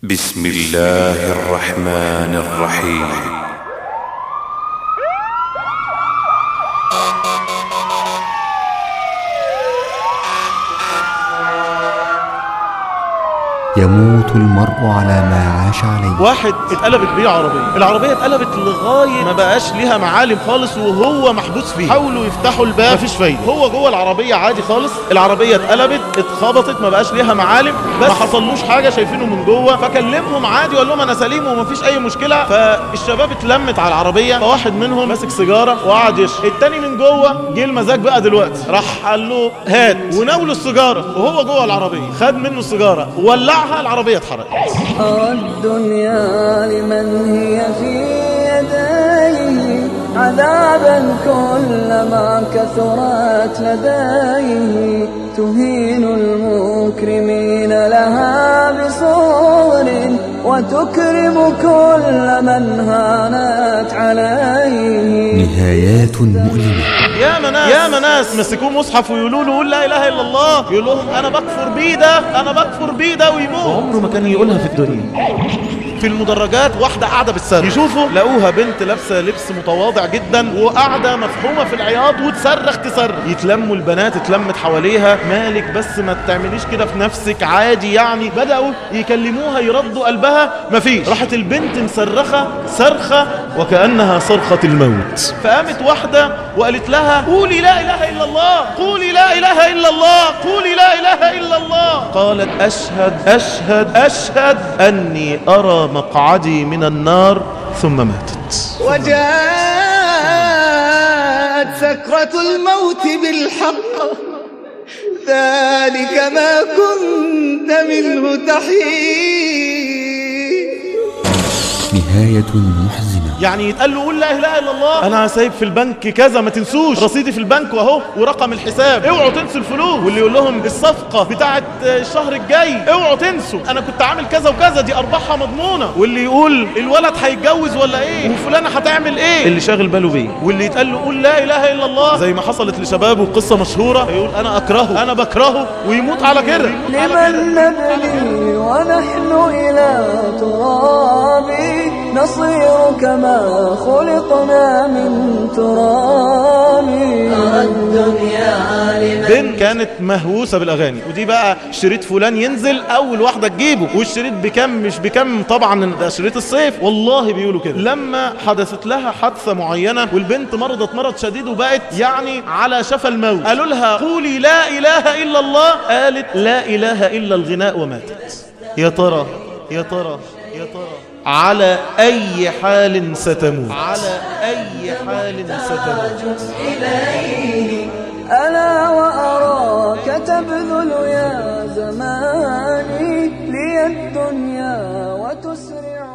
بسم الله الرحمن الرحيم يموت المرء على ما عاش عليه واحد اتقلبت بيه عربية العربية اتقلبت لغاية ما بقاش ليها معالم خالص وهو محبوس فيه حاولوا يفتحوا الباب مفيش فايدة هو جوه العربية عادي خالص العربية اتقلبت اتخبطت ما بقاش ليها معالم بس ما حصلوش حاجة شايفينه من جوه فكلمهم عادي وقال لهم انا سليم ومفيش اي مشكلة فالشباب اتلمت على العربية فواحد منهم ماسك سيجارة وقعد يشرب التاني من جوه جه المزاج بقى دلوقتي راح قال له هات وناوله السيجارة وهو جوه العربية خد منه السيجارة ولعها العربية اتحرقت أرى الدنيا لمن هي في يديه عذابا كلما كثرت لديه تهين المكرمين لها بصور وتكرم كل من هانت عليه نهايات مؤلمة يا مناس يا مناس مسكوه مصحف ويقولوا له قول لا اله الا الله يقول لهم انا بكفر بيه ده انا بكفر بيه ده ويموت عمره ما كان يقولها في الدنيا في المدرجات واحدة قاعدة بالصرخ يشوفوا لقوها بنت لابسة لبس متواضع جدا وقاعدة مفحومة في العياط وتصرخ تصرخ يتلموا البنات اتلمت حواليها مالك بس ما تعمليش كده في نفسك عادي يعني بدأوا يكلموها يردوا قلبها مفيش راحت البنت مصرخة صرخة وكأنها صرخة الموت فقامت واحدة وقالت لها قولي لا إله إلا الله قولي لا إله إلا الله قولي لا إله إلا الله قالت أشهد أشهد أشهد أني أرى مقعدي من النار ثم ماتت وجاءت سكرة الموت بالحق ذلك ما كنت منه تحيد نهاية محزنة يعني يتقال له قول لا اله الا الله انا سايب في البنك كذا ما تنسوش رصيدي في البنك واهو ورقم الحساب اوعوا تنسوا الفلوس واللي يقول لهم الصفقه بتاعه الشهر الجاي اوعوا تنسوا انا كنت عامل كذا وكذا دي ارباحها مضمونه واللي يقول الولد هيتجوز ولا ايه وفلانه هتعمل ايه اللي شاغل باله بيه واللي يتقال له قول لا اله الا الله زي ما حصلت لشباب وقصه مشهوره يقول انا اكرهه انا بكرهه ويموت على كده لمن نبني ونحن إلى تراب نصير كما خلقنا من تراب الدنيا بنت كانت مهووسه بالاغاني ودي بقى شريط فلان ينزل اول واحده تجيبه والشريط بكم مش بكم طبعا ده شريط الصيف والله بيقولوا كده لما حدثت لها حادثه معينه والبنت مرضت مرض شديد وبقت يعني على شفا الموت قالوا لها قولي لا اله الا الله قالت لا اله الا الغناء وماتت يا ترى يا ترى يا ترى على اي حال ستموت على اي حال ستموت ألا وأراك تبذل يا زماني لي الدنيا وتسرع